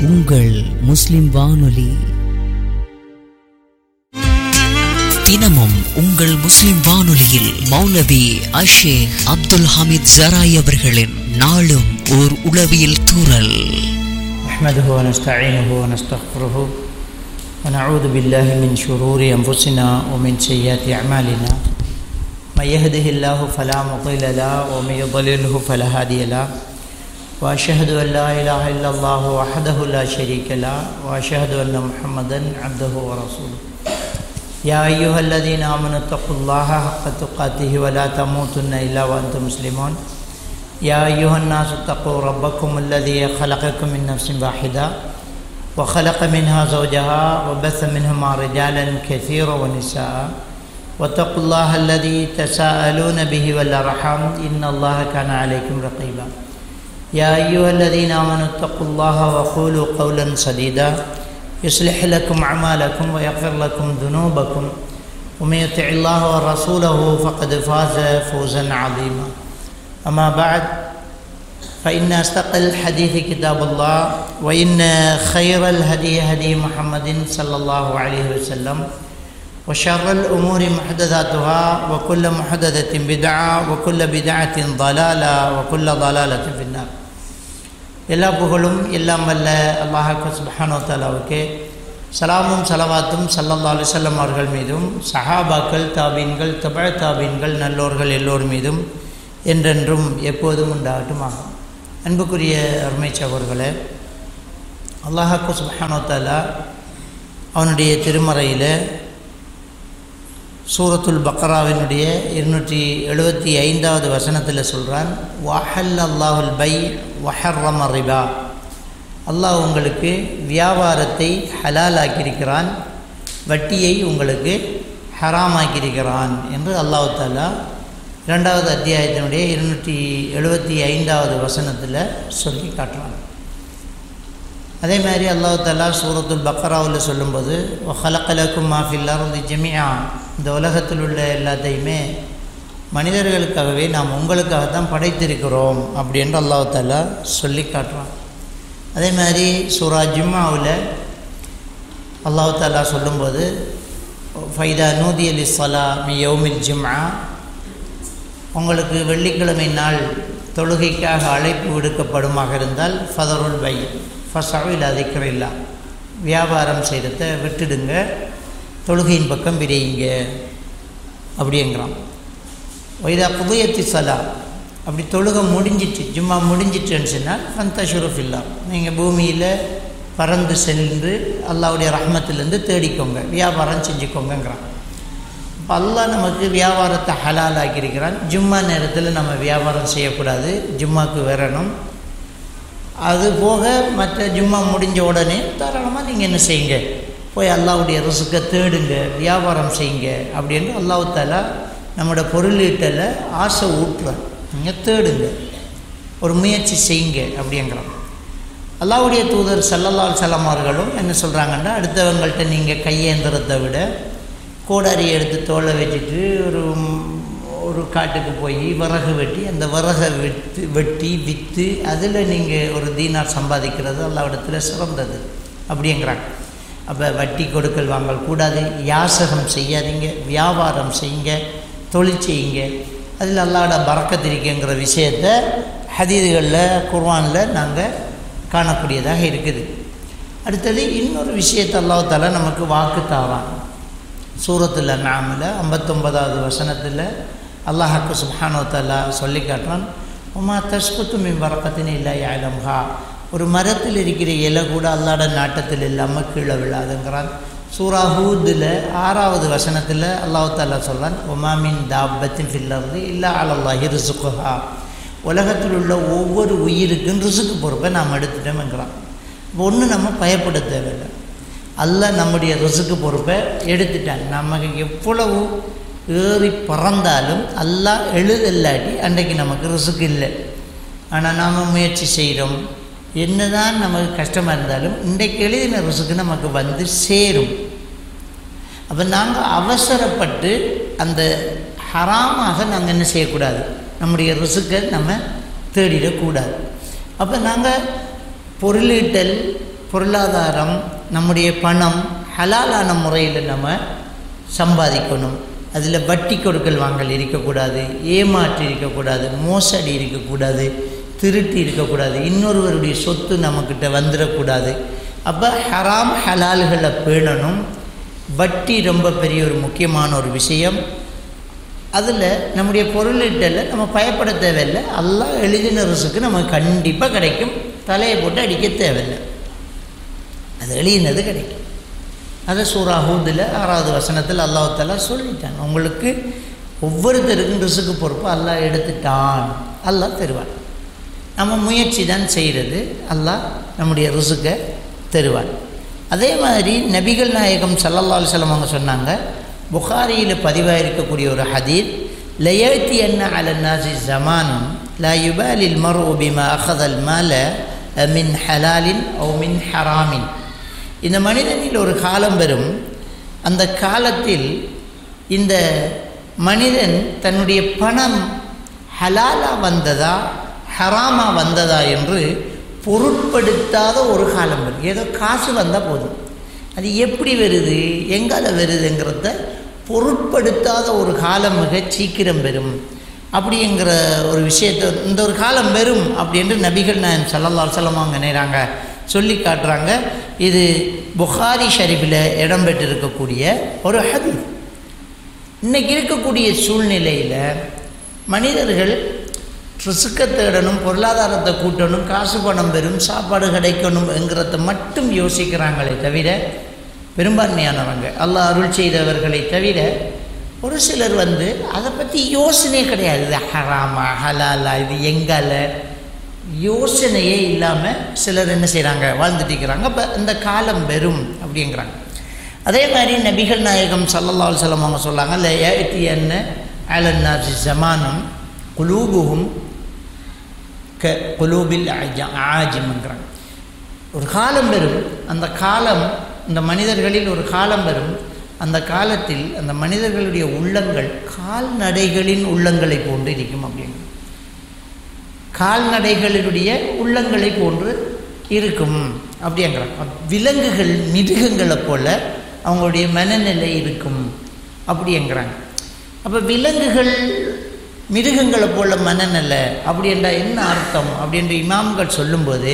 உங்கள் முஸ்லிம் வானொலி தினமும் உங்கள் முஸ்லிம் வானொலியில் மௌலவி அஷேக் அப்துல் ஹமீத் ஜராய் அவர்களின் நாளும் ஓர் உளவியல் தூறல் نحمده ونستعينه ونستغفره ونعوذ بالله من شرور أنفسنا ومن سيئات أعمالنا من يهده الله فلا مضل له ومن يضلله فلا هادي له وأشهد أن لا إله إلا الله وحده لا شريك له وأشهد أن محمدا عبده ورسوله يا أيها الذين آمنوا اتقوا الله حق تقاته ولا تموتن إلا وأنتم مسلمون يا أيها الناس اتقوا ربكم الذي خلقكم من نفس واحدة وخلق منها زوجها وبث منهما رجالا كثيرا ونساء واتقوا الله الذي تساءلون به والأرحام إن الله كان عليكم رقيبا يا أيها الذين آمنوا اتقوا الله وقولوا قولا سديدا يصلح لكم أعمالكم ويغفر لكم ذنوبكم ومن يطع الله ورسوله فقد فاز فوزا عظيما أما بعد فإن أصدق الحديث كتاب الله وإن خير الهدي هدي محمد صلى الله عليه وسلم وشر الأمور محدثاتها وكل محدثة بدعة وكل بدعة ضلالة وكل ضلالة في النار எல்லா புகழும் எல்லாம் வல்ல அல்லாஹாக்கு சுபஹானோ தாலாவுக்கு சலாமும் சலவாத்தும் சல்லல்லா அலுவலம் அவர்கள் மீதும் சஹாபாக்கள் தாபீன்கள் தபழ தாபீன்கள் நல்லோர்கள் எல்லோர் மீதும் என்றென்றும் எப்போதும் உண்டாகட்டுமாக அன்புக்குரிய அருமை சகோதர்களே அல்லாஹாக்கு சுபஹானோ தாலா அவனுடைய திருமறையில் சூரத்துல் பக்ராவினுடைய இருநூற்றி எழுபத்தி ஐந்தாவது வசனத்தில் சொல்கிறான் வஹல் அல்லாஹுல் பை வஹர்ரம ரிபா அல்லாஹ் உங்களுக்கு வியாபாரத்தை ஹலால் ஆக்கியிருக்கிறான் வட்டியை உங்களுக்கு ஹராமாக்கியிருக்கிறான் என்று அல்லாஹு தாலா இரண்டாவது அத்தியாயத்தினுடைய இருநூற்றி எழுபத்தி ஐந்தாவது வசனத்தில் சொல்லி காட்டுறான் அதே மாதிரி அல்லாஹு தாலா சூரத்துல் பக்ராவில் சொல்லும்போது ஹலக்கலக்கும் மாஃபில்லாரது ஜெமியா இந்த உலகத்தில் உள்ள எல்லாத்தையுமே மனிதர்களுக்காகவே நாம் உங்களுக்காக தான் படைத்திருக்கிறோம் அப்படின்னு அல்லாஹு தாலா சொல்லி காட்டுறான் அதே மாதிரி சூரா ஜிம்மாவில் அல்லாஹு தாலா சொல்லும்போது ஃபைதா நூதி அலி சலா மி யௌமில் ஜிம்மா உங்களுக்கு வெள்ளிக்கிழமை நாள் தொழுகைக்காக அழைப்பு விடுக்கப்படுமாக இருந்தால் ஃபதருல் பை ஃபசாவில் அதிகரில்லா வியாபாரம் செய்கிறத விட்டுடுங்க தொழுகையின் பக்கம் விரையுங்க அப்படிங்கிறான் வைதா புதையத்தி சலா அப்படி தொழுகை முடிஞ்சிட்டு ஜும்மா முடிஞ்சிட்டுன்னு சொன்னால் ஃபந்த ஷுரஃபில்லா நீங்கள் பூமியில் பறந்து சென்று அல்லாவுடைய ரஹ்மத்திலேருந்து தேடிக்கோங்க வியாபாரம் செஞ்சுக்கோங்கங்கிறான் இப்போ அல்லாஹ் நமக்கு வியாபாரத்தை ஹலால் ஆக்கியிருக்கிறான் ஜும்மா நேரத்தில் நம்ம வியாபாரம் செய்யக்கூடாது ஜும்மாவுக்கு வரணும் அது போக மற்ற ஜும்மா முடிஞ்ச உடனே தாராளமாக நீங்கள் என்ன செய்யுங்க போய் அல்லாவுடைய ரிசுக்கை தேடுங்க வியாபாரம் செய்யுங்க அப்படின்னு அல்லாஹு தாலா நம்மளோட பொருளீட்டில் ஆசை ஊட்டுறான் நீங்கள் தேடுங்க ஒரு முயற்சி செய்யுங்க அப்படிங்கிறான் அல்லாவுடைய தூதர் சல்லல்லால் சலமார்களும் என்ன சொல்கிறாங்கன்னா அடுத்தவங்கள்ட்ட நீங்கள் கையேந்திரத்தை விட கோடாரி எடுத்து தோலை வச்சுட்டு ஒரு ஒரு காட்டுக்கு போய் விறகு வெட்டி அந்த விறகை விற்று வெட்டி விற்று அதில் நீங்கள் ஒரு தீனார் சம்பாதிக்கிறது அல்லாவிடத்தில் சிறந்தது அப்படிங்கிறாங்க அப்போ வட்டி கொடுக்கல் வாங்கல் கூடாது யாசகம் செய்யாதீங்க வியாபாரம் செய்யுங்க தொழில் செய்யுங்க அதில் அல்லாவோட பறக்கத்திருக்குங்கிற விஷயத்த ஹதீதுகளில் குர்வானில் நாங்கள் காணக்கூடியதாக இருக்குது அடுத்தது இன்னொரு விஷயத்தை அல்லாஹால நமக்கு வாக்கு தாரான் சூரத்தில் நாமில் ஐம்பத்தொம்பதாவது வசனத்தில் அல்லாஹாக்கு சுப்ஹானோ தாலா சொல்லி காட்டுறான் உமா தஸ்புத்து மின் பறக்கத்தின் இல்லை ஆயிலம்ஹா ஒரு மரத்தில் இருக்கிற இலை கூட அல்லாட நாட்டத்தில் இல்லாமல் கீழே விழாதுங்கிறான் சூரா ஹூதில் ஆறாவது வசனத்தில் அல்லாஹு தாலா சொல்கிறான் ஒமாமின் தாபத்தின் ஃபில்லர்து இல்லா அலல்லாஹி ரிசுக்குஹா உலகத்தில் உள்ள ஒவ்வொரு உயிருக்கும் ரிசுக்கு பொறுப்பை நாம் எடுத்துட்டோம்ங்கிறான் ஒன்று நம்ம பயப்பட தேவையில்லை அல்ல நம்முடைய ரிசுக்கு பொறுப்பை எடுத்துட்டான் நமக்கு எவ்வளவு ஏறி பறந்தாலும் அல்லாஹ் எழுதல்லாட்டி அன்றைக்கு நமக்கு ரிசுக்கு இல்லை ஆனால் நாம் முயற்சி செய்கிறோம் என்னதான் நமக்கு கஷ்டமாக இருந்தாலும் இன்றைக்கு எழுதின ரிசுக்கு நமக்கு வந்து சேரும் அப்போ நாங்கள் அவசரப்பட்டு அந்த ஹராமாக நாங்கள் என்ன செய்யக்கூடாது நம்முடைய ரிசுக்கை நம்ம தேடிடக்கூடாது அப்போ நாங்கள் பொருளீட்டல் பொருளாதாரம் நம்முடைய பணம் ஹலாலான முறையில் நம்ம சம்பாதிக்கணும் அதில் வட்டி கொடுக்கல் வாங்கல் இருக்கக்கூடாது ஏமாற்று இருக்கக்கூடாது மோசடி இருக்கக்கூடாது திருட்டு இருக்கக்கூடாது இன்னொருவருடைய சொத்து நம்மக்கிட்ட வந்துடக்கூடாது அப்போ ஹராம் ஹலால்களை பேணணும் வட்டி ரொம்ப பெரிய ஒரு முக்கியமான ஒரு விஷயம் அதில் நம்முடைய பொருளீட்டலில் நம்ம பயப்பட தேவையில்லை எல்லாம் எழுதின ரிசுக்கு நமக்கு கண்டிப்பாக கிடைக்கும் தலையை போட்டு அடிக்க தேவையில்லை அது எழுதினது கிடைக்கும் அதை சூரா ஹூதில் ஆறாவது வசனத்தில் அல்லாஹ் தாலா சொல்லிட்டான் உங்களுக்கு ஒவ்வொருத்தருக்கும் ரிசுக்கு பொறுப்பு அல்லாஹ் எடுத்துட்டான் அல்லாஹ் தருவான் நம்ம முயற்சி தான் செய்கிறது அல்லாஹ் நம்முடைய ரிசுக்கை தருவான் அதே மாதிரி நபிகள் நாயகம் சல்லல்லா அலுவலம் அவங்க சொன்னாங்க புகாரியில் பதிவாக இருக்கக்கூடிய ஒரு ஹதீத் லயத்தி என்ன அலன்னாசி ஜமானும் லா யுபாலில் மரு பிமா அஹதல் மால மின் ஹலாலின் ஓ மின் ஹராமின் இந்த மனிதனில் ஒரு காலம் வரும் அந்த காலத்தில் இந்த மனிதன் தன்னுடைய பணம் ஹலாலா வந்ததா ஹராமா வந்ததா என்று பொருட்படுத்தாத ஒரு காலம் வரும் ஏதோ காசு வந்தால் போதும் அது எப்படி வருது எங்கால வருதுங்கிறத பொருட்படுத்தாத ஒரு காலம் மிக சீக்கிரம் வரும் அப்படிங்கிற ஒரு விஷயத்தை இந்த ஒரு காலம் வரும் அப்படின்ட்டு நபிகள் நாயன் சல்லல்லா சலம் அவங்க நினைறாங்க சொல்லி காட்டுறாங்க இது புகாரி ஷரீஃபில் இடம்பெற்றிருக்கக்கூடிய ஒரு ஹதீஸ் இன்றைக்கி இருக்கக்கூடிய சூழ்நிலையில் மனிதர்கள் ரிசுக்கை தேடணும் பொருளாதாரத்தை கூட்டணும் காசு பணம் பெறும் சாப்பாடு கிடைக்கணுங்கிறத மட்டும் யோசிக்கிறாங்களே தவிர பெரும்பான்மையானவங்க அல்லாஹ் அருள் செய்தவர்களை தவிர ஒரு சிலர் வந்து அதை பற்றி யோசனையே கிடையாது இது ஹராமா ஹலாலா இது எங்கால யோசனையே இல்லாமல் சிலர் என்ன செய்கிறாங்க வாழ்ந்துட்டு இருக்கிறாங்க அப்போ இந்த காலம் வெறும் அப்படிங்கிறாங்க அதே மாதிரி நபிகள் நாயகம் சல்லல்லா சொல்லம் அவங்க சொல்லாங்க இல்லை ஏத்தி என்ன அலன்னாசி ஜமானும் குலூபுகும் க குலூபில் ஆஜிம்ங்கிறாங்க ஒரு காலம் வரும் அந்த காலம் இந்த மனிதர்களில் ஒரு காலம் வரும் அந்த காலத்தில் அந்த மனிதர்களுடைய உள்ளங்கள் கால்நடைகளின் உள்ளங்களை போன்று இருக்கும் அப்படிங்க கால்நடைகளுடைய உள்ளங்களை போன்று இருக்கும் அப்படிங்கிறாங்க விலங்குகள் மிருகங்களை போல அவங்களுடைய மனநிலை இருக்கும் அப்படிங்கிறாங்க அப்போ விலங்குகள் மிருகங்களை போல மனநிலை அப்படின்றா என்ன அர்த்தம் அப்படின்ற இமாம்கள் சொல்லும்போது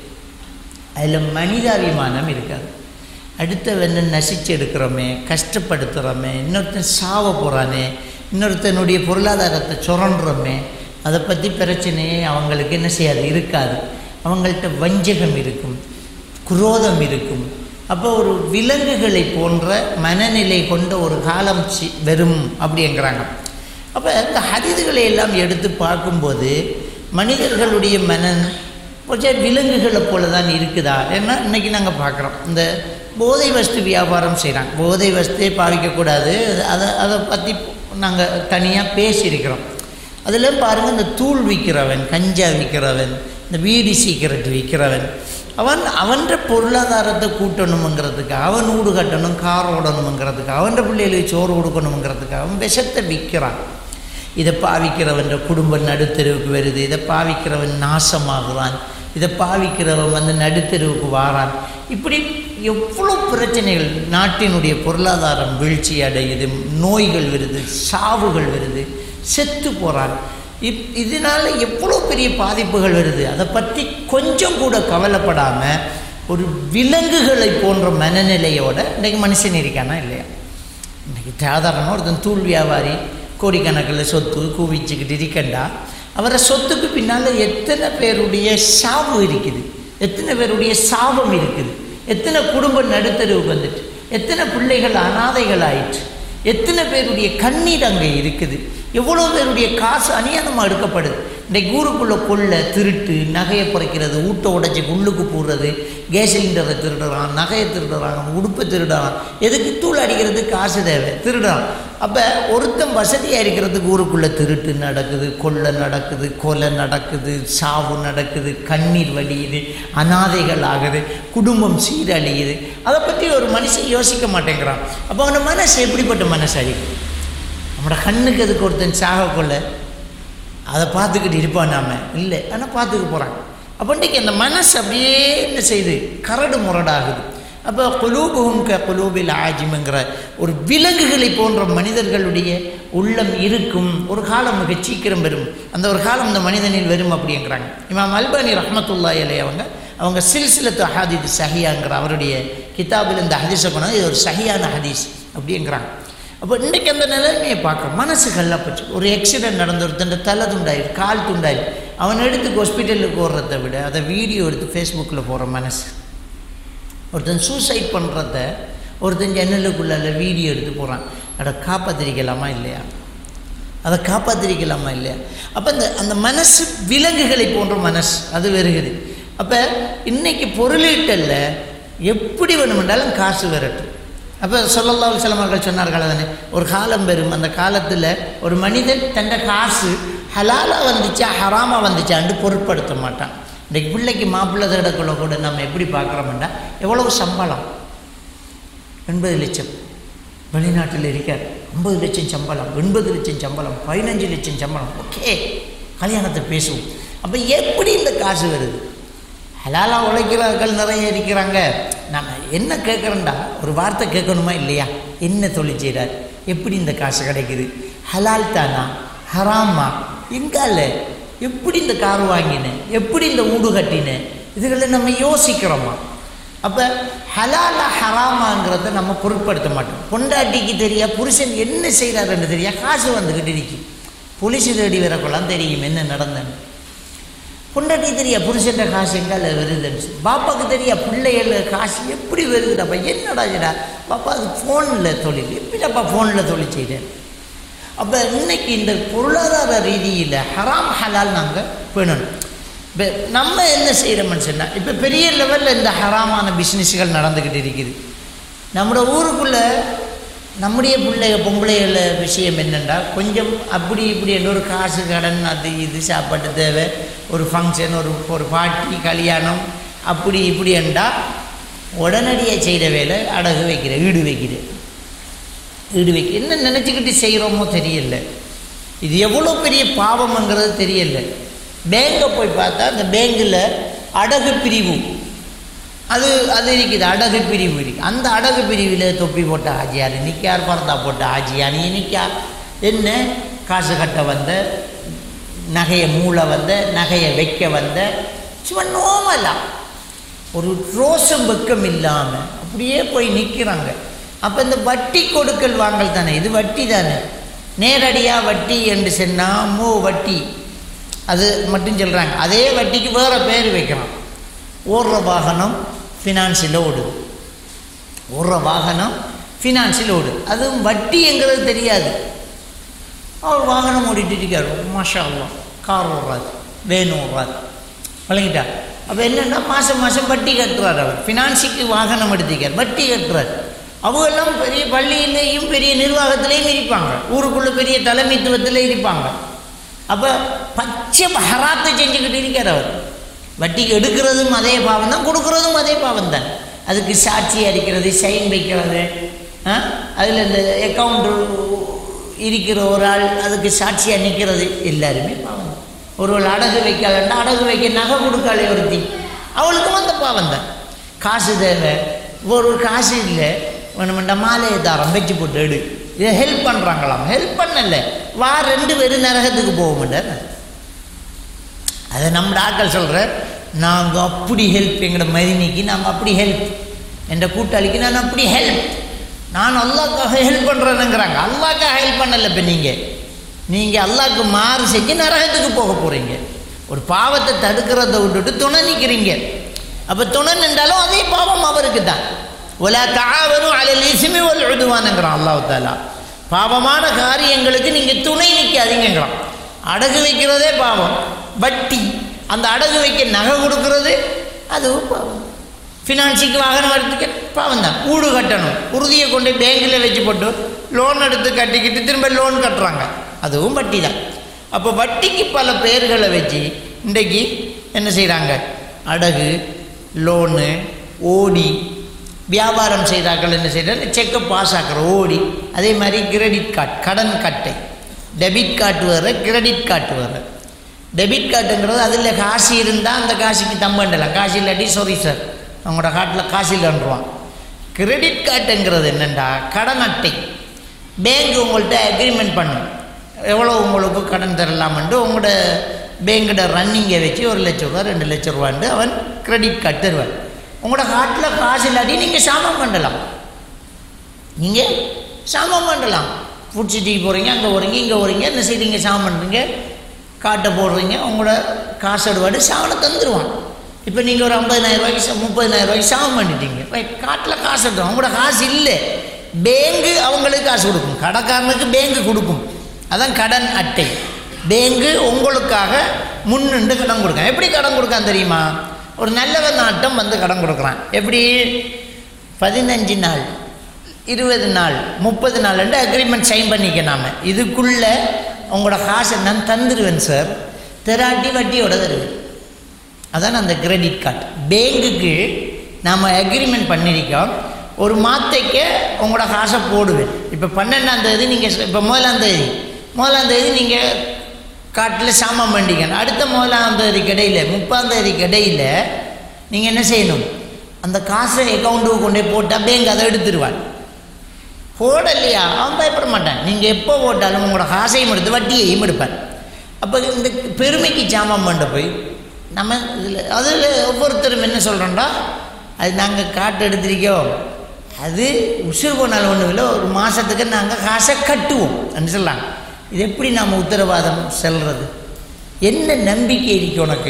அதில் மனிதாபிமானம் இருக்காது அடுத்தவனை நசிச்சு எடுக்கிறோமே கஷ்டப்படுத்துகிறோமே இன்னொருத்தன் சாவ போகிறானே இன்னொருத்தனுடைய பொருளாதாரத்தை சுரண்டுறோமே அதை பற்றி பிரச்சனையே அவங்களுக்கு என்ன செய்யாது இருக்காது அவங்கள்ட்ட வஞ்சகம் இருக்கும் குரோதம் இருக்கும் அப்போ ஒரு விலங்குகளை போன்ற மனநிலை கொண்ட ஒரு காலம் சி வரும் அப்படிங்கிறாங்க அப்போ இந்த ஹரிதுகளை எல்லாம் எடுத்து பார்க்கும்போது மனிதர்களுடைய மனன் கொஞ்சம் விலங்குகளை போல தான் இருக்குதா ஏன்னா இன்றைக்கி நாங்கள் பார்க்குறோம் இந்த போதை வஸ்து வியாபாரம் செய்கிறாங்க போதை வஸ்தே பாவிக்கக்கூடாது அதை அதை பற்றி நாங்கள் தனியாக பேசியிருக்கிறோம் அதில் பாருங்கள் இந்த தூள் விற்கிறவன் கஞ்சா விற்கிறவன் இந்த வீடி சீக்கிரட் விற்கிறவன் அவன் அவன்ற பொருளாதாரத்தை கூட்டணுங்கிறதுக்கு அவன் ஊடு கட்டணும் கார் ஓடணுங்கிறதுக்கு அவன்ற பிள்ளைகளுக்கு சோறு கொடுக்கணுங்கிறதுக்கு அவன் விஷத்தை விற்கிறான் இதை பாவிக்கிறவன் குடும்பம் நடுத்தெருவுக்கு வருது இதை பாவிக்கிறவன் நாசமாகுவான் இதை பாவிக்கிறவன் வந்து நடுத்தெருவுக்கு வாரான் இப்படி எவ்வளோ பிரச்சனைகள் நாட்டினுடைய பொருளாதாரம் வீழ்ச்சி அடையுது நோய்கள் வருது சாவுகள் வருது செத்து போகிறான் இப் இதனால் எவ்வளோ பெரிய பாதிப்புகள் வருது அதை பற்றி கொஞ்சம் கூட கவலைப்படாமல் ஒரு விலங்குகளை போன்ற மனநிலையோட இன்றைக்கி மனுஷன் இருக்கானா இல்லையா இன்றைக்கி சாதாரணமாக ஒருத்தன் தூள் வியாபாரி கோடிக்கணக்கில் சொத்து குவிச்சுக்கிட்டு இருக்கண்டா அவரை சொத்துக்கு பின்னால் எத்தனை பேருடைய சாவு இருக்குது எத்தனை பேருடைய சாபம் இருக்குது எத்தனை குடும்பம் நடுத்தருவுக்கு வந்துட்டு எத்தனை பிள்ளைகள் அனாதைகள் ஆயிற்று எத்தனை பேருடைய கண்ணீர் அங்கே இருக்குது எவ்வளோ பேருடைய காசு அநியாயமாக எடுக்கப்படுது இன்றைக்கு ஊருக்குள்ளே கொள்ள திருட்டு நகையை குறைக்கிறது ஊட்ட உடைச்சி உள்ளுக்கு போடுறது கேஸ் சிலிண்டரை திருடுறான் நகையை திருடுறான் உடுப்பை திருடுறான் எதுக்கு தூள் அடிக்கிறதுக்கு காசு தேவை திருடுறான் அப்போ ஒருத்தன் வசதியாக இருக்கிறதுக்கு ஊருக்குள்ளே திருட்டு நடக்குது கொள்ளை நடக்குது கொலை நடக்குது சாவு நடக்குது கண்ணீர் வலியுது அனாதைகள் ஆகுது குடும்பம் சீரழியுது அதை பற்றி ஒரு மனுஷன் யோசிக்க மாட்டேங்கிறான் அப்போ அவன மனசு எப்படிப்பட்ட மனசு அழிக்கும் நம்மளோட கண்ணுக்கு எதுக்கு ஒருத்தன் சாக கொள்ள அதை பார்த்துக்கிட்டு இருப்பான் நாம இல்லை ஆனால் பார்த்துக்க போகிறான் அப்போ இன்றைக்கி அந்த மனசு அப்படியே என்ன செய்யுது கரடு முரடாகுது அப்போ குலூபும் க குலூபில் ஆஜிமுங்கிற ஒரு விலங்குகளை போன்ற மனிதர்களுடைய உள்ளம் இருக்கும் ஒரு காலம் மிக சீக்கிரம் வரும் அந்த ஒரு காலம் இந்த மனிதனில் வரும் அப்படிங்கிறாங்க இமாம் அல்பானி ரஹ்மத்துல்லா அலை அவங்க அவங்க சில்சிலத்து ஹாதித் சஹியாங்கிற அவருடைய கிதாபில் இந்த ஹதீஸை கொண்டாந்து இது ஒரு சஹியான ஹதீஸ் அப்படிங்கிறாங்க அப்போ இன்றைக்கி அந்த நிலைமையை பார்க்குறோம் மனசு கல்லப்பச்சு ஒரு ஆக்சிடென்ட் நடந்து ஒருத்தன் தலை துண்டாயிரு கால் துண்டாயிரு அவன் எடுத்து ஹாஸ்பிட்டலுக்கு ஓடுறதை விட அதை வீடியோ எடுத்து ஃபேஸ்புக்கில் போகிற மனசு ஒருத்தன் சூசைட் பண்ணுறத ஒருத்தன் ஜன்னலுக்குள்ளால வீடியோ எடுத்து போகிறான் அதை காப்பாற்றிருக்கலாமா இல்லையா அதை காப்பாற்றிருக்கலாமா இல்லையா அப்போ அந்த அந்த மனசு விலங்குகளை போன்ற மனசு அது வருகுது அப்போ இன்னைக்கு பொருளீட்டல்ல எப்படி வேணுமென்றாலும் காசு வரட்டும் அப்போ சொல்லல்லா சிலமர்கள் சொன்னார்கள் தானே ஒரு காலம் வரும் அந்த காலத்தில் ஒரு மனிதன் தன்னை காசு ஹலாலாக வந்துச்சா ஹராமாக வந்துச்சான்னு பொருட்படுத்த மாட்டான் இன்றைக்கு பிள்ளைக்கு மாப்பிள்ளை தேடக்குள்ள கூட நம்ம எப்படி பார்க்குறோம்னா எவ்வளவு சம்பளம் எண்பது லட்சம் வெளிநாட்டில் இருக்கார் ஐம்பது லட்சம் சம்பளம் எண்பது லட்சம் சம்பளம் பதினஞ்சு லட்சம் சம்பளம் ஓகே கல்யாணத்தை பேசுவோம் அப்போ எப்படி இந்த காசு வருது ஹலாலாக உழைக்கிறார்கள் நிறைய இருக்கிறாங்க நம்ம என்ன கேட்குறோண்டா ஒரு வார்த்தை கேட்கணுமா இல்லையா என்ன தொழில் செய்கிறார் எப்படி இந்த காசு கிடைக்குது ஹலால் தானா ஹராமா எங்கால எப்படி இந்த கார் வாங்கினேன் எப்படி இந்த வீடு கட்டினேன் இதுகளை நம்ம யோசிக்கிறோமா அப்போ ஹலாலா ஹராமாங்கிறத நம்ம பொருட்படுத்த மாட்டோம் பொண்டாட்டிக்கு தெரியா புருஷன் என்ன செய்கிறாருன்னு தெரியா காசு வந்துக்கிட்டு இருக்கு போலீஸ் தேடி வரக்கொள்ளாம் தெரியும் என்ன நடந்தேன்னு பொண்டாட்டி தெரியா புருஷன் காசு எங்கால வருதுன்னு சொல்லி. பாப்பாக்கு தெரியா பிள்ளைகள காசு எப்படி வருதுடாப்பா என்னடா இதுடா பாப்பா அது ஃபோனில் தொழில் எப்படிடாப்பா ஃபோனில் தொழில் செய்கிறேன் அப்போ இன்னைக்கு இந்த பொருளாதார ரீதியில் ஹராம் ஹலால் நாங்கள் பேணணும் இப்போ நம்ம என்ன செய்கிறோம்னு சொன்னால் இப்போ பெரிய லெவலில் இந்த ஹராமான பிஸ்னஸ்கள் நடந்துக்கிட்டு இருக்குது நம்மளோட ஊருக்குள்ளே நம்முடைய பிள்ளைக பொம்பளைகள விஷயம் என்னென்னா கொஞ்சம் அப்படி இப்படி என்ற ஒரு காசு கடன் அது இது சாப்பாட்டு தேவை ஒரு ஃபங்க்ஷன் ஒரு ஒரு பார்ட்டி கல்யாணம் அப்படி இப்படி என்றால் உடனடியாக செய்கிற வேலை அடகு வைக்கிற ஈடு வைக்கிற ஈடு வைக்க என்ன நினச்சிக்கிட்டு செய்கிறோமோ தெரியல இது எவ்வளோ பெரிய பாவம்ங்கிறது தெரியல பேங்கை போய் பார்த்தா அந்த பேங்கில் அடகு பிரிவு அது அது இருக்குது அடகு பிரிவு இருக்குது அந்த அடகு பிரிவில் தொப்பி போட்ட ஆஜியார் நிற்கார் பரதா போட்ட ஆஜியார் நீ நிற்கார் என்ன காசு கட்ட வந்த நகையை மூள வந்த நகையை வைக்க வந்த சும்மா நோமலா ஒரு ரோசம் வெக்கம் இல்லாமல் அப்படியே போய் நிற்கிறாங்க அப்போ இந்த வட்டி கொடுக்கல் வாங்கல் தானே இது வட்டி தானே நேரடியாக வட்டி என்று சொன்னால் மூ வட்டி அது மட்டும் சொல்கிறாங்க அதே வட்டிக்கு வேறு பேர் வைக்கிறான் ஓடுற வாகனம் ஃபினான்ஸில் ஓடுது ஓடுற வாகனம் ஃபினான்ஸில் ஓடுது அதுவும் வட்டிங்கிறது தெரியாது அவர் வாகனம் ஓடிட்டு இருக்கார் மாஷா அல்லா கார் ஓடுறாரு வேன் ஓடுறாரு வழங்கிட்டா அப்போ என்னென்னா மாதம் மாதம் வட்டி கட்டுறார் அவர் ஃபினான்ஸுக்கு வாகனம் எடுத்துக்கார் வட்டி கட்டுறார் அவங்கெல்லாம் பெரிய பள்ளியிலேயும் பெரிய நிர்வாகத்திலையும் இருப்பாங்க ஊருக்குள்ளே பெரிய தலைமைத்துவத்தில் இருப்பாங்க அப்போ பச்சை ஹராத்தை செஞ்சுக்கிட்டு இருக்கார் அவர் வட்டிக்கு எடுக்கிறதும் அதே பாவம் தான் கொடுக்குறதும் அதே பாவம் தான் அதுக்கு சாட்சி அடிக்கிறது சைன் வைக்கிறது அதில் இந்த அக்கௌண்ட்டு இருக்கிற ஒரு ஆள் அதுக்கு சாட்சியாக நிற்கிறது எல்லாருமே பாவம் தான் ஒருவள் அடகு வைக்காதண்டா அடகு வைக்க நகை கொடுக்காளே ஒருத்தி அவளுக்கும் அந்த பாவம் தான் காசு தேவை ஒரு காசு இல்லை வேணுமெண்டா மாலையை தாரம் வச்சு போட்டு எடு இதை ஹெல்ப் பண்ணுறாங்களாம் ஹெல்ப் பண்ணல வா ரெண்டு பேரும் நரகத்துக்கு போக மாட்டார் அதை நம்ம ஆட்கள் சொல்கிற நாங்கள் அப்படி ஹெல்ப் எங்களோட மதினிக்கு நாங்கள் அப்படி ஹெல்ப் என்ற கூட்டாளிக்கு நான் அப்படி ஹெல்ப் நான் அல்லாக்காக ஹெல்ப் பண்ணுறேனுங்கிறாங்க அல்லாக்காக ஹெல்ப் பண்ணலை இப்போ நீங்கள் நீங்கள் அல்லாவுக்கு மாறு செஞ்சு நரகத்துக்கு போக போகிறீங்க ஒரு பாவத்தை தடுக்கிறத விட்டுட்டு துணை நிற்கிறீங்க அப்போ துணை நின்றாலும் அதே பாவம் அவருக்கு தான் ஒலா தாவரும் அலல் இசுமி ஒல் எழுதுவானுங்கிறான் அல்லாஹ் தாலா பாவமான காரியங்களுக்கு நீங்கள் துணை நிற்காதீங்கிறான் அடகு வைக்கிறதே பாவம் வட்டி அந்த அடகு வைக்க நகை கொடுக்கறது அதுவும் பாவம் ஃபினான்ஸுக்கு வாகனம் எடுத்துக்க பாவம் தான் ஊடு கட்டணும் உறுதியை கொண்டு பேங்கில் வச்சு போட்டு லோன் எடுத்து கட்டிக்கிட்டு திரும்ப லோன் கட்டுறாங்க அதுவும் வட்டி தான் அப்போ வட்டிக்கு பல பெயர்களை வச்சு இன்றைக்கு என்ன செய்கிறாங்க அடகு லோனு ஓடி வியாபாரம் செய்தாக்கள் என்ன செய்கிறாங்க செக்கை பாஸ் ஆக்கிற ஓடி அதே மாதிரி கிரெடிட் கார்டு கடன் கட்டை டெபிட் கார்டு வேறு கிரெடிட் கார்டு வேறு டெபிட் கார்டுங்கிறது அதில் காசு இருந்தால் அந்த காசுக்கு தம்பண்டலாம் காசு இல்லாட்டி சாரி சார் அவங்களோட காட்டில் காசு இல்லைன்றான் கிரெடிட் கார்டுங்கிறது என்னென்னா கடன் அட்டை பேங்க் உங்கள்கிட்ட அக்ரிமெண்ட் பண்ணும் எவ்வளோ உங்களுக்கு கடன் தரலாம்ன்ட்டு உங்களோட பேங்கோட ரன்னிங்கை வச்சு ஒரு லட்ச ரூபா ரெண்டு லட்ச ரூபான்ட்டு அவன் கிரெடிட் கார்டு தருவான் உங்களோட காட்டில் காசு இல்லாட்டி நீங்கள் சாமான் பண்ணலாம் நீங்கள் சாமான் பண்ணலாம் ஃபுட் சிட்டிக்கு போகிறீங்க அங்கே போகிறீங்க இங்கே போகிறீங்க என்ன செய்றீங்க சாமான் பண்ணுறீங்க காட்டை போடுறீங்க உங்களோட காசு எடுவாடு சாவனை தந்துடுவான் இப்போ நீங்கள் ஒரு ஐம்பதினாயிரம் ரூபாய்க்கு சா- முப்பதினாயிரம் ரூபாய்க்கு சாமம் பண்ணிட்டீங்க ரைட் காட்டில் காசு எடுத்தோம் அவங்களோட காசு இல்லை பேங்கு அவங்களுக்கு காசு கொடுக்கும் கடைக்காரனுக்கு பேங்கு கொடுக்கும் அதான் கடன் அட்டை பேங்கு உங்களுக்காக முன்னின்று கடன் கொடுக்கும் எப்படி கடன் கொடுக்கான் தெரியுமா ஒரு நல்லவன் நாட்டம் வந்து கடன் கொடுக்குறான் எப்படி பதினஞ்சு நாள் இருபது நாள் முப்பது நாள் அக்ரிமெண்ட் சைன் பண்ணிக்க நாம இதுக்குள்ளே உங்களோட காசை நான் தந்துடுவேன் சார் தெராட்டி வட்டியோட தருவேன் அதான் அந்த கிரெடிட் கார்டு பேங்குக்கு நாம் அக்ரிமெண்ட் பண்ணியிருக்கோம் ஒரு மாத்தைக்கு உங்களோட காசை போடுவேன் இப்போ பன்னெண்டாம் தேதி நீங்கள் இப்போ முதலாம் தேதி முதலாம் தேதி நீங்கள் காட்டில் சாமான் பண்ணிக்கணும் அடுத்த முதலாம் தேதிக்கு இடையில முப்பாம் தேதிக்கு இடையில நீங்கள் என்ன செய்யணும் அந்த காசை அக்கௌண்ட்டுக்கு கொண்டு போய் போட்டால் பேங்க் அதை எடுத்துருவான் போடலையா அவன் பயப்பட மாட்டான் நீங்கள் எப்போ போட்டாலும் உங்களோட காசையும் எடுத்து வட்டியையும் எடுப்பார் அப்போ இந்த பெருமைக்கு சாமான் பண்ண போய் நம்ம இதில் அதில் ஒவ்வொருத்தரும் என்ன சொல்கிறோம்டா அது நாங்கள் காட்டு எடுத்திருக்கோம் அது உசுறு போனாலும் ஒன்றும் இல்லை ஒரு மாதத்துக்கு நாங்கள் காசை கட்டுவோம் அப்படின்னு சொல்லலாம் இது எப்படி நாம் உத்தரவாதம் செல்றது என்ன நம்பிக்கை இருக்கு உனக்கு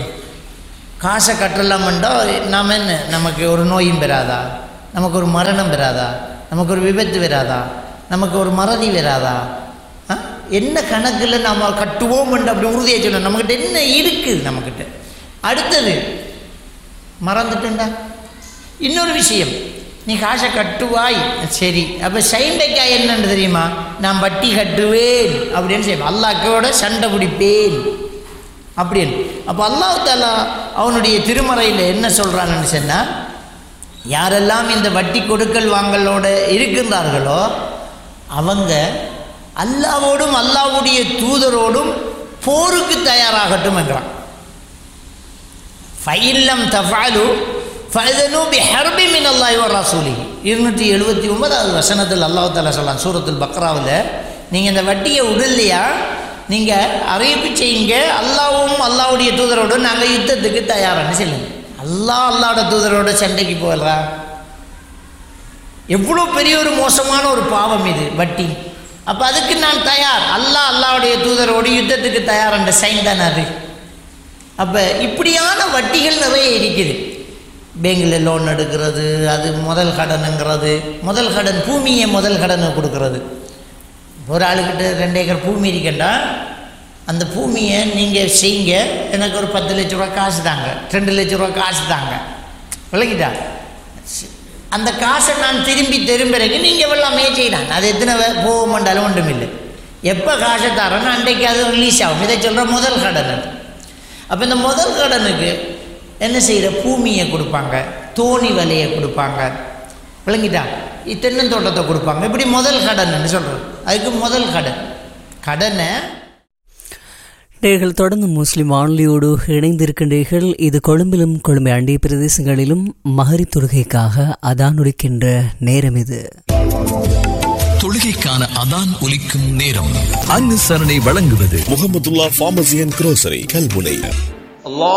காசை கட்டலாமண்டா நாம் என்ன நமக்கு ஒரு நோயும் பெறாதா நமக்கு ஒரு மரணம் பெறாதா நமக்கு ஒரு விபத்து வராதா நமக்கு ஒரு மறதி வராதா ஆ? என்ன கணக்கில் நாம் கட்டுவோம்ன்ற அப்படி உறுதியாக சொல்லணும் நம்மக்கிட்ட என்ன இருக்குது நம்மக்கிட்ட அடுத்தது மறந்துட்டேன்டா இன்னொரு விஷயம் நீ காசை கட்டுவாய் சரி அப்போ சைண்டைக்கா என்னன்னு தெரியுமா நான் வட்டி கட்டுவேன் அப்படின்னு செய்வேன் அல்லாக்கோட சண்டை பிடிப்பேன் அப்படின்னு அப்போ அல்லாஹ் தாலா அவனுடைய திருமறையில் என்ன சொல்கிறாங்கன்னு சொன்னால் யாரெல்லாம் இந்த வட்டி கொடுக்கல் வாங்கலோட இருக்கின்றார்களோ அவங்க அல்லாவோடும் அல்லாவுடைய தூதரோடும் போருக்கு தயாராகட்டும் என்கிறான் ஃபைல்லம் தஃபாலு ஃபைதனு பி ஹர்பி மின் அல்லாஹி வ ரசூலி இருநூற்றி எழுபத்தி ஒன்பதாவது வசனத்தில் அல்லாஹ் தாலா சொல்லலாம் சூரத்துல் பக்ராவில் நீங்கள் இந்த வட்டியை விடலையா நீங்கள் அறிவிப்பு செய்யுங்க அல்லாவும் அல்லாவுடைய தூதரோடு நாங்கள் யுத்தத்துக்கு தயாரான்னு சொல்லுங்க அல்லாஹ் அல்லாவோட தூதரோட சண்டைக்கு போகலா எவ்வளோ பெரிய ஒரு மோசமான ஒரு பாவம் இது வட்டி அப்போ அதுக்கு நான் தயார் அல்லாஹ் அல்லாவுடைய தூதரோடு யுத்தத்துக்கு தயார் என்ற சைன் தானே அது அப்போ இப்படியான வட்டிகள் நிறைய இருக்குது பேங்கில் லோன் எடுக்கிறது அது முதல் கடனுங்கிறது முதல் கடன் பூமியை முதல் கடனை கொடுக்கறது ஒரு ஆளுக்கிட்ட ரெண்டு ஏக்கர் பூமி இருக்கண்டா அந்த பூமியை நீங்கள் செய்யுங்க எனக்கு ஒரு பத்து லட்ச ரூபா காசு தாங்க ரெண்டு லட்ச ரூபா காசு தாங்க விளங்கிட்டா சி- அந்த காசை நான் திரும்பி திரும்பிறகு நீங்கள் வெள்ளாமே செய்யலாம் அது எத்தனை வே- போக மாட்டாலும் ஒன்றும் இல்லை எப்போ காசை தரேன்னு அன்றைக்கு அது ரிலீஸ் ஆகும் இதை சொல்கிற முதல் கடன் அது அப்போ இந்த முதல் கடனுக்கு என்ன செய்கிற பூமியை கொடுப்பாங்க தோணி வலையை கொடுப்பாங்க விளங்கிட்டா இ- தென்னந்தோட்டத்தை கொடுப்பாங்க இப்படி முதல் கடன் சொல்கிறது அதுக்கு முதல் கடன் கடனை நேர்கள் தொடர்ந்து முஸ்லிம் வானொலியோடு இணைந்திருக்கின்றீர்கள் இது கொழும்பிலும் கொழும்பை அண்டிய பிரதேசங்களிலும் மகரி தொழுகைக்காக அதான் உடிக்கின்ற நேரம் இது தொழுகைக்கான அதான் ஒலிக்கும் நேரம் அனுசரணை வழங்குவது Mohamedulla pharmacy and grocery Kalmunai